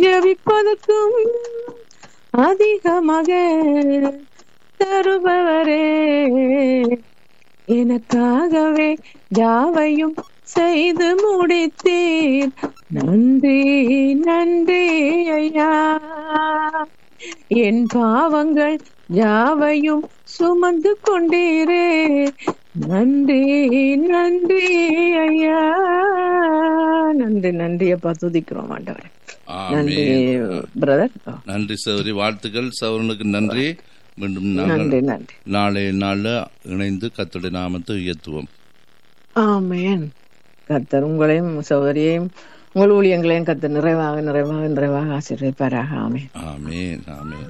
ஜெபிப்பதற்கும் அதிகமாக தருபவரே எனக்காகவே யாவையும் செய்து முடித்தீர் நன்றி நன்றி ஐயா என் பாவங்கள் யாவையும் சுமந்து கொண்டீரே நன்றி நன்றி ஐயா நன்றி நன்றி அப்பா துதிக்கிறோம் ஆண்டவரே நன்றி ஆமென். பிரதர் நன்றி சௌரி வாழ்த்துக்கள் சௌரனுக்கு நன்றி மீண்டும் நாங்கள் நன்றி நன்றி நாளைய நாள்ல இணைந்து கத்துடைய நாமத்தை உயர்த்துவோம் ஆமென் கர்த்தர் உங்களையும் சௌகரியையும் உங்கள் ஊழியங்களையும் கர்த்தர் நிறைவாக நிறைவாக நிறைவாக ஆசீர்வதிப்பாராக ஆமென் ஆமேன் ஆமேன்